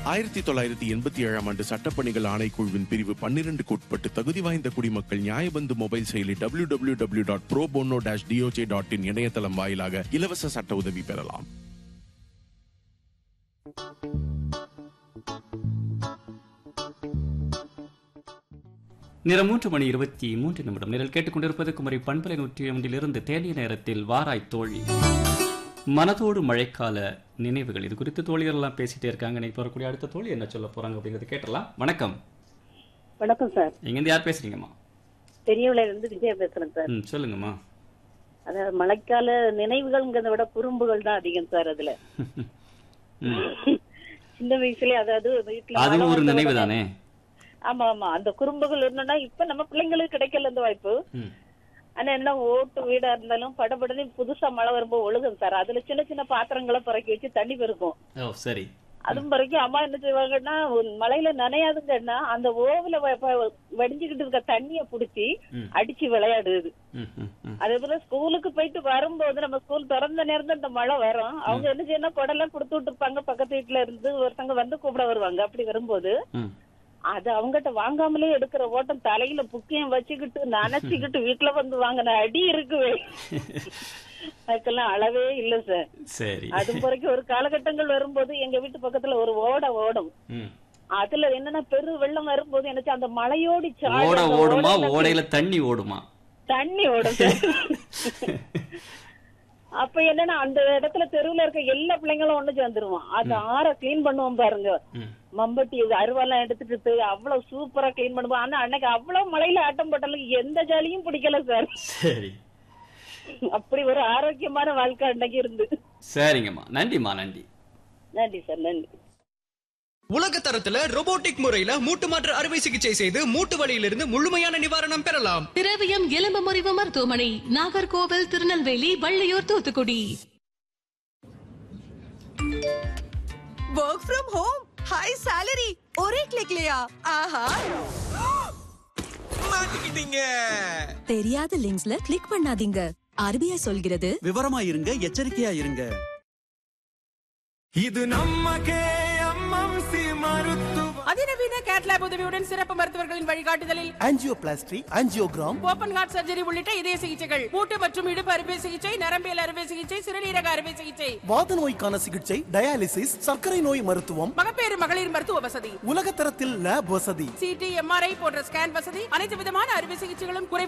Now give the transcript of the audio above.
ஆயிரத்தி தொள்ளாயிரத்தி எண்பத்தி ஏழாம் ஆண்டு சட்டப்பணிகள் ஆணைக்குழுவின் பிரிவு பன்னிரண்டுக்கு உட்பட்டு தகுதி வாய்ந்த குடிமக்கள் நியாயபந்து மொபைல் செயலி W W W dot pro bono dash DOJ dot in இணையதளம் வாயிலாக இலவச சட்ட உதவி பெறலாம் நிறம் மூன்று மணி இருபத்தி மூன்று நிமிடம் நிரல் கேட்டுக்கொண்டிருப்பது குமரி பண்பலை நூற்றி ஒன்றிலிருந்து தேனிய நேரத்தில் வாராய் தோழி மனதோடு மழைக்கால நினைவுகள் இது குறித்து தோழியரெல்லாம் பேசிட்டே இருக்காங்க இன்னைக்கு வரக்கூடிய அடுத்த தோழி என்ன சொல்ல போறாங்க அப்படிங்கறது கேட்டலாம் வணக்கம் வணக்கம் சார் இங்கேருந்து யார் பேசுறீங்கம்மா பெரியவள இருந்து விஜயா பேசுறேன் சார் ம் சொல்லுங்கம்மா அதாவது மழைக்கால நினைவுகள்ங்கிறத விட குறும்புகள் தான் அதிகம் சார் அதுல ம். சின்ன வயசுலயே அதாவது வீட்டுல அதுவும் மழை ஒரு வந்த நினைவு உடனே- தானே ஆமா ஆமா அந்த குறும்புகள் இருந்தோம்னா இப்ப நம்ம பிள்ளைங்களுக்கு கிடைக்கல அந்த வாய்ப்பு ம். ஆனா என்ன ஓட்டு வீடா இருந்தாலும் படபடன்னு புதுசா மழை வரும்போது ஒழுகும் சார் அதுல சின்ன சின்ன பாத்திரங்களை பறக்கி வச்சு தண்ணி பெருக்கும் ஓ சரி அதுவும் வரைக்கும் அம்மா என்ன செய்வாங்கன்னா ஒரு மழையில நனையாதுங்கன்னா அந்த ஓவுல வ- வ- வடிஞ்சுக்கிட்டு இருக்க தண்ணிய புடிச்சு ம். அடிச்சு விளையாடுது ம், ம், ம். அதே போல ஸ்கூலுக்கு போயிட்டு வரும்போது நம்ம ஸ்கூல் திறந்த நேரம் தான் இந்த மழை வரும் அவங்க என்ன செய்யணும் குடலாம் கொடுத்து விட்டுருப்பாங்க பக்கத்து வீட்டுல இருந்து ஒருத்தங்க வந்து கூப்பிட வருவாங்க அப்படி வரும்போது ம். அது அவங்ககிட்ட வாங்காமலே எடுக்கிற ஓட்டம் தலையில புக்கையும் வச்சுக்கிட்டு நனைச்சுக்கிட்டு வீட்டுல வந்து வாங்கின அடி இருக்குவே அதுக்கெல்லாம் அளவே இல்ல சார் சரி அது வரைக்கும் ஒரு காலகட்டங்கள் வரும்போது எங்க வீட்டு பக்கத்துல ஒரு ஓடை ஓடும் ம். அதுல என்னன்னா பெரு வெள்ளம் வரும்போது எனக்கு அந்த மழையோடி சாடி ஓட அந்த ஓடுமா ஓடையில ஓடையில தண்ணி ஓடுமா தண்ணி ஓடும் சார். அப்ப என்னன்னா அந்த இடத்துல தெருவுல இருக்க எல்லா பிள்ளைங்களும் ஒண்ணு சேர்ந்துருவோம் அது ஆற கிளீன் பண்ணுவோம் பாருங்க ம். மம்பட்டி இது அருவாலாம் எடுத்துட்டு போய் அவ்வளவு சூப்பரா கிளீன் பண்ணுவோம் ஆனா அன்னைக்கு அவ்வளவு மழையில ஆட்டம் போட்டாலும் எந்த ஜாலியும் பிடிக்கல சார் சரி அப்படி ஒரு ஆரோக்கியமான வாழ்க்கை அன்னைக்கு இருந்து சரிங்கம்மா நன்றிம்மா நன்றி நன்றி சார் நன்றி உலக தரத்துல robotic முறையில மூட்டு மாற்று அறுவை சிகிச்சை செய்து மூட்டு வலியிலிருந்து முழுமையான நிவாரணம் பெறலாம் திரவியம் எலும்பு முறிவு மருத்துவமனை Nagercoil Tirunelveli Valliyur Thoothukudi work from home high salary ஒரே கிளிக்லயா ஆஹா மாட்டிக்கிட்டீங்க தெரியாத லிங்க்ஸ்ல கிளிக் பண்ணாதீங்க ஆர்பிஐ சொல்கிறது விவரமா இருங்க எச்சரிக்கையா இருங்க இது நம்ம கேஎம்எம்சி மருத்துவ அதிநவீன கேட்லாப் உதவியுடன் சிறப்பு மருத்துவர்களின் வழிகாட்டுதலில் angioplasty angiogram open heart surgery உள்ளிட்ட இதய சிகிச்சைகள் மூட்டு மற்றும் இடுப்பு அறுவை சிகிச்சை நரம்பியல் அறுவை சிகிச்சை சிறுநீரக அறுவை சிகிச்சை வாத நோய்க்கான சிகிச்சை டயாலிசிஸ் சர்க்கரை நோய் மருத்துவம் மகப்பேறு மகளிர் மருத்துவ வசதி உலகத்தரத்தில் லேப் வசதி சிடி எம்ஆர்ஐ போன்ற ஸ்கேன் வசதி அனைத்து விதமான அறுவை சிகிச்சைகளும் குறை